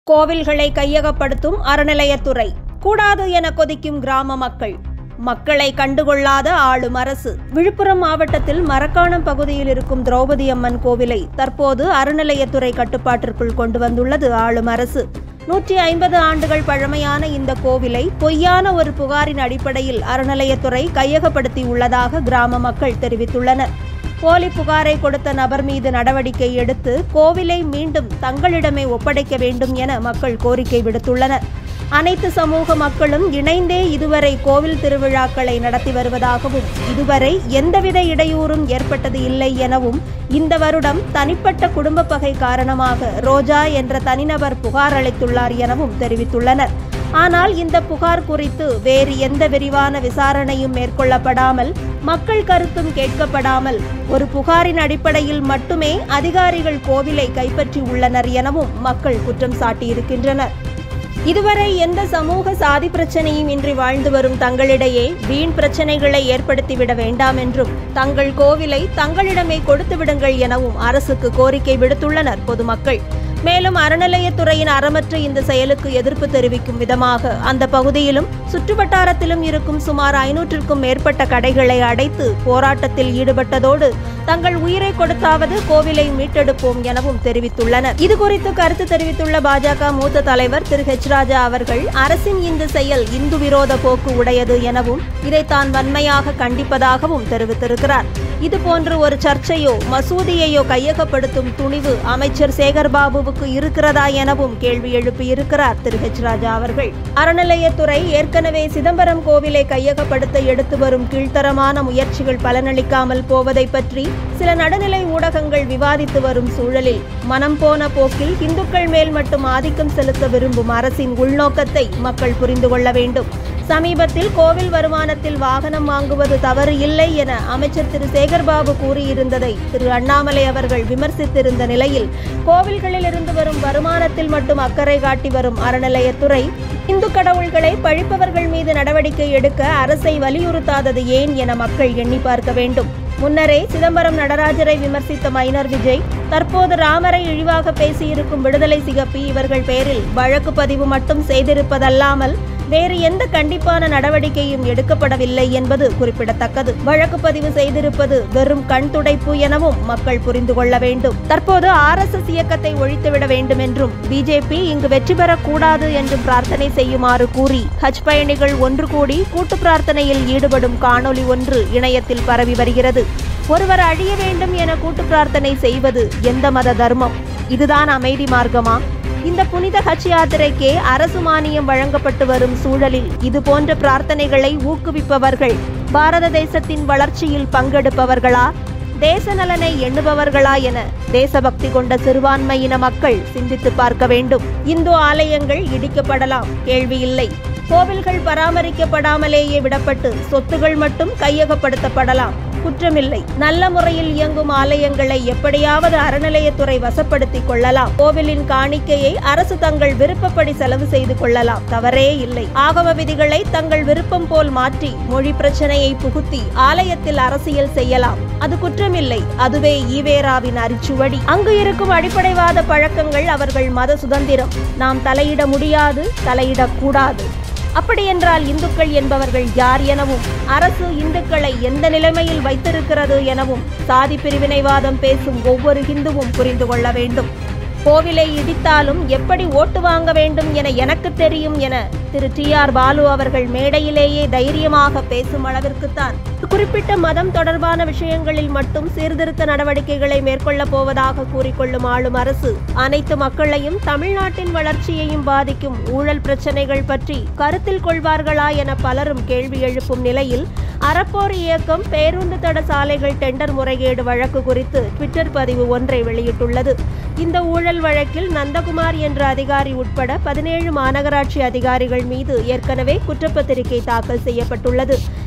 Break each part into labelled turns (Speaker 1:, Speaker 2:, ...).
Speaker 1: கோவில்களை கையகப்படுத்தும் அறநிலையத்துறை கூடாது என கொதிக்கும் கிராம மக்கள் மக்களை கண்டுகொள்ளாத ஆளும் அரசு விழுப்புரம் மாவட்டத்தில் மரக்காணம் பகுதியில் இருக்கும் திரௌபதி அம்மன் கோவிலை தற்போது அறநிலையத்துறை கட்டுப்பாட்டிற்குள் கொண்டு வந்துள்ளது ஆளும் அரசு நூற்றி ஐம்பது ஆண்டுகள் பழமையான இந்த கோவிலை பொய்யான ஒரு புகாரின் அடிப்படையில் அறநிலையத்துறை கையகப்படுத்தி உள்ளதாக கிராம மக்கள் தெரிவித்துள்ளனர் போலி புகாரை கொடுத்த நபர் மீது நடவடிக்கை எடுத்து கோவிலை மீண்டும் தங்களிடமே ஒப்படைக்க வேண்டும் என மக்கள் கோரிக்கை விடுத்துள்ளனர் அனைத்து சமூக மக்களும் இணைந்தே இதுவரை கோவில் திருவிழாக்களை நடத்தி வருவதாகவும் இதுவரை எந்தவித இடையூறும் ஏற்பட்டது இல்லை எனவும் இந்த வருடம் தனிப்பட்ட குடும்ப பகை காரணமாக ரோஜா என்ற தனிநபர் புகார் அளித்துள்ளார் எனவும் தெரிவித்துள்ளனர் ஆனால் இந்த புகார் குறித்து வேறு எந்த விரிவான விசாரணையும் மேற்கொள்ளப்படாமல் மக்கள் கருத்தும் கேட்கப்படாமல் ஒரு புகாரின் அடிப்படையில் மட்டுமே அதிகாரிகள் கோவிலை கைப்பற்றி உள்ளனர் எனவும் மக்கள் குற்றம் சாட்டியிருக்கின்றனர் இதுவரை எந்த சமூக சாதி பிரச்சனையும் இன்றி வாழ்ந்து வரும் தங்களிடையே வீண் பிரச்சனைகளை ஏற்படுத்திவிட வேண்டாம் என்றும் தங்கள் கோவிலை தங்களிடமே கொடுத்து விடுங்கள் எனவும் அரசுக்கு கோரிக்கை விடுத்துள்ளனர் பொதுமக்கள் மேலும் அறநிலையத்துறையின் அறமற்ற இந்த செயலுக்கு எதிர்ப்பு தெரிவிக்கும் விதமாக அந்த பகுதியிலும் சுற்றுவட்டாரத்திலும் இருக்கும் சுமார் ஐநூற்றுக்கும் மேற்பட்ட கடைகளை அடைத்து போராட்டத்தில் ஈடுபட்டதோடு தங்கள் உயிரை கொடுத்தாவது கோவிலை மீட்டெடுப்போம் எனவும் தெரிவித்துள்ளனர் இதுகுறித்து கருத்து தெரிவித்துள்ள பாஜக மூத்த தலைவர் திரு ஹெச் ராஜா அவர்கள் அரசின் இந்த செயல் இந்து விரோத போக்கு உடையது எனவும் இதை தான் வன்மையாக கண்டிப்பதாகவும் தெரிவித்திருக்கிறார் இதுபோன்று ஒரு சர்ச்சையோ மசூதியையோ கையகப்படுத்தும் துணிவு அமைச்சர் சேகர்பாபுவுக்கு இருக்கிறதா எனவும் கேள்வி எழுப்பியிருக்கிறார் திரு ஹெச் ராஜா அவர்கள் அறநிலையத்துறை ஏற்கனவே சிதம்பரம் கோவிலை கையகப்படுத்த எடுத்து வரும் கீழ்த்தரமான முயற்சிகள் பலனளிக்காமல் போவதை பற்றி சில நடுநிலை ஊடகங்கள் விவாதித்து வரும் சூழலில் மனம் போன போக்கில் இந்துக்கள் மேல் மட்டும் ஆதிக்கம் செலுத்த விரும்பும் அரசின் உள்நோக்கத்தை மக்கள் புரிந்து கொள்ள வேண்டும் சமீபத்தில் கோவில் வருமானத்தில் வாகனம் வாங்குவது தவறு இல்லை என அமைச்சர் திரு சேகர்பாபு கூறியிருந்ததை திரு அண்ணாமலை அவர்கள் விமர்சித்திருந்த நிலையில் கோவில்களில் இருந்து வரும் வருமானத்தில் மட்டும் அக்கறை காட்டி வரும் அறநிலையத்துறை இந்து கடவுள்களை பழிப்பவர்கள் மீது நடவடிக்கை எடுக்க அரசை வலியுறுத்தாதது ஏன் என மக்கள் எண்ணி பார்க்க வேண்டும் முன்னரே சிதம்பரம் நடராஜரை விமர்சித்த மைனர் விஜய் தற்போது ராமரை இழிவாக பேசியிருக்கும் விடுதலை சிகப்பி இவர்கள் பேரில் வழக்கு பதிவு மட்டும் செய்திருப்பதல்லாமல் வேறு எந்த கண்டிப்பான நடவடிக்கையும் எடுக்கப்படவில்லை என்பது குறிப்பிடத்தக்கது வழக்கு பதிவு செய்திருப்பது வெறும் கண் துடைப்பு எனவும் மக்கள் புரிந்து கொள்ள வேண்டும் தற்போது ஆர் எஸ் எஸ் இயக்கத்தை ஒழித்துவிட வேண்டும் என்றும் பிஜேபி இங்கு வெற்றி பெறக்கூடாது என்றும் பிரார்த்தனை செய்யுமாறு கூறி ஹஜ் பயணிகள் ஒன்று கூடி கூட்டு பிரார்த்தனையில் ஈடுபடும் காணொலி ஒன்று இணையத்தில் பரவி வருகிறது ஒருவர் அழிய வேண்டும் என கூட்டு பிரார்த்தனை செய்வது எந்த மத தர்மம் இதுதான் அமைதி மார்க்கமா இந்த புனித ஹஜ் யாத்திரைக்கே அரசு மானியம் வழங்கப்பட்டு வரும் சூழலில் இது போன்ற பிரார்த்தனைகளை ஊக்குவிப்பவர்கள் பாரத தேசத்தின் வளர்ச்சியில் பங்கெடுப்பவர்களா தேச நலனை எண்ணுபவர்களா என தேசபக்தி கொண்ட சிறுபான்மையின மக்கள் சிந்தித்து பார்க்க வேண்டும் இந்து ஆலயங்கள் இடிக்கப்படலாம் கேள்வி இல்லை கோவில்கள் பராமரிக்கப்படாமலேயே விடப்பட்டு சொத்துகள் மட்டும் கையகப்படுத்தப்படலாம் குற்றமில்லை நல்ல முறையில் இயங்கும் ஆலயங்களை எப்படியாவது அறநிலையத்துறை வசப்படுத்திக் கொள்ளலாம் கோவிலின் காணிக்கையை அரசு தங்கள் விருப்பப்படி செலவு செய்து கொள்ளலாம் தவறே இல்லை ஆகம விதிகளை தங்கள் விருப்பம் போல் மாற்றி மொழி பிரச்சனையை புகுத்தி ஆலயத்தில் அரசியல் செய்யலாம் அது குற்றமில்லை அதுவே ஈவேராவின் அரிச்சுவடி அங்கு இருக்கும் அடிப்படைவாத பழக்கங்கள் அவர்கள் மத சுதந்திரம் நாம் தலையிட முடியாது தலையிடக்கூடாது அப்படியென்றால் இந்துக்கள் என்பவர்கள் யார் எனவும் அரசு இந்துக்களை எந்த நிலைமையில் வைத்திருக்கிறது எனவும் சாதி பிரிவினைவாதம் பேசும் ஒவ்வொரு ஹிந்துவும் புரிந்து கொள்ள வேண்டும் கோவிலை இடித்தாலும் எப்படி ஓட்டு வாங்க வேண்டும் என எனக்கு தெரியும் என திரு டி ஆர் பாலு அவர்கள் மேடையிலேயே தைரியமாக பேசும் அளவிற்குத்தான் குறிப்பிட்ட மதம் தொடர்பான விஷயங்களில் மட்டும் சீர்திருத்த நடவடிக்கைகளை மேற்கொள்ளப் போவதாக கூறிக்கொள்ளும் ஆளும் அரசு அனைத்து மக்களையும் தமிழ்நாட்டின் வளர்ச்சியையும் பாதிக்கும் ஊழல் பிரச்சனைகள் பற்றி கருத்தில் கொள்வார்களா என பலரும் கேள்வி எழுப்பும் நிலையில் அறப்போர் இயக்கம் பேருந்து தட சாலைகள் டெண்டர் முறைகேடு வழக்கு குறித்து ட்விட்டர் பதிவு ஒன்றை வெளியிட்டுள்ளது இந்த ஊழல் வழக்கில் நந்தகுமார் என்ற அதிகாரி உட்பட பதினேழு மாநகராட்சி அதிகாரிகள் மீது ஏற்கனவே குற்றப்பத்திரிகை தாக்கல் செய்யப்பட்டுள்ளது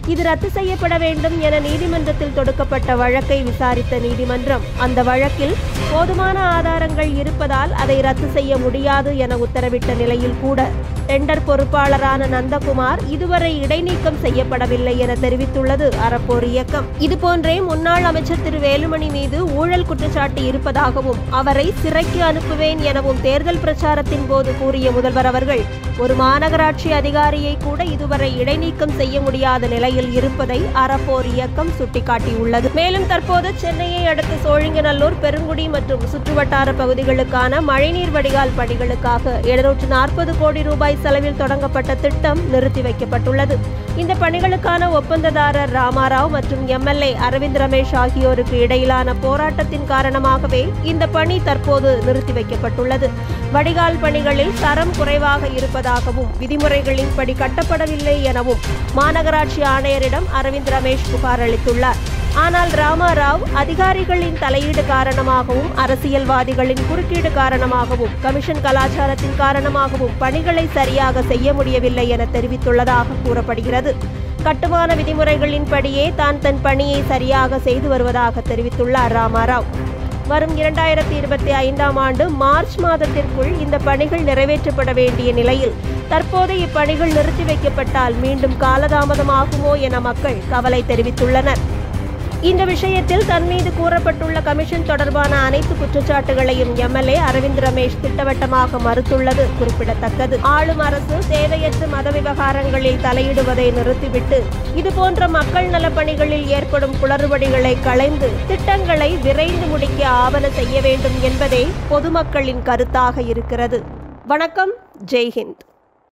Speaker 1: இது ரத்து செய்யப்பட வேண்டும் என நீதிமன்றத்தில் தொடுக்கப்பட்ட வழக்கை விசாரித்த நீதிமன்றம் அந்த வழக்கில் போதுமான ஆதாரங்கள் இருப்பதால் அதை ரத்து செய்ய முடியாது என உத்தரவிட்ட நிலையில் கூட டெண்டர் பொறுப்பாளரான நந்தகுமார் இதுவரை இடைநீக்கம் செய்யப்படவில்லை என தெரிவித்துள்ளது அறப்போர் இயக்கம் இதுபோன்றே முன்னாள் அமைச்சர் திரு வேலுமணி மீது ஊழல் குற்றச்சாட்டு இருப்பதாகவும் அவரை சிறைக்கு அனுப்புவேன் எனவும் தேர்தல் பிரச்சாரத்தின் போது கூறிய முதல்வர் அவர்கள் ஒரு மாநகராட்சி அதிகாரியை கூட இதுவரை இடைநீக்கம் செய்ய முடியாத நிலையில் இருப்பதை அறப்போர் இயக்கம் சுட்டிக்காட்டியுள்ளது மேலும் தற்போது சென்னையை அடுத்த சோழிங்கநல்லூர் பெருங்குடி மற்றும் சுற்றுவட்டார பகுதிகளுக்கான மழைநீர் வடிகால் பணிகளுக்காக எழுநூற்று நாற்பது கோடி ரூபாய் செலவில் தொடங்கப்பட்ட திட்டம் நிறுத்தி வைக்கப்பட்டுள்ளது இந்த பணிகளுக்கான ஒப்பந்ததாரர் ராமாராவ் மற்றும் எம்எல்ஏ அரவிந்த் ரமேஷ் ஆகியோருக்கு இடையிலான போராட்டத்தின் காரணமாகவே இந்த பணி தற்போது நிறுத்தி வைக்கப்பட்டுள்ளது வடிகால் பணிகளில் தரம் குறைவாக இருப்பதாகவும் விதிமுறைகளின்படி கட்டப்படவில்லை எனவும் மாநகராட்சி ஆணையரிடம் அரவிந்த் ரமேஷ் புகார் அளித்துள்ளார் ஆனால் ராமாராவ் அதிகாரிகளின் தலையீடு காரணமாகவும் அரசியல்வாதிகளின் குறுக்கீடு காரணமாகவும் கமிஷன் கலாச்சாரத்தின் காரணமாகவும் பணிகளை சரியாக செய்ய முடியவில்லை என தெரிவித்துள்ளதாக கூறப்படுகிறது கட்டுமான விதிமுறைகளின்படியே தான் தன் பணியை சரியாக செய்து வருவதாக தெரிவித்துள்ளார் ராமாராவ் வரும் இரண்டாயிரத்தி இருபத்தி ஐந்தாம் ஆண்டு மார்ச் மாதத்திற்குள் இந்த பணிகள் நிறைவேற்றப்பட வேண்டிய நிலையில் தற்போது இப்பணிகள் நிறுத்தி வைக்கப்பட்டால் மீண்டும் காலதாமதமாகுமோ என மக்கள் கவலை தெரிவித்துள்ளனர் இந்த விஷயத்தில் தன் மீது கூறப்பட்டுள்ள கமிஷன் தொடர்பான அனைத்து குற்றச்சாட்டுகளையும் எம்எல்ஏ அரவிந்த் ரமேஷ் திட்டவட்டமாக மறுத்துள்ளது குறிப்பிடத்தக்கது ஆளும் அரசு தேவையற்ற மத விவகாரங்களில் தலையிடுவதை நிறுத்திவிட்டு இதுபோன்ற மக்கள் நலப்பணிகளில் ஏற்படும் குளறுபடிகளை களைந்து திட்டங்களை விரைந்து முடிக்க ஆவண செய்ய வேண்டும் என்பதே பொதுமக்களின் கருத்தாக இருக்கிறது வணக்கம் ஜெய்ஹிந்த்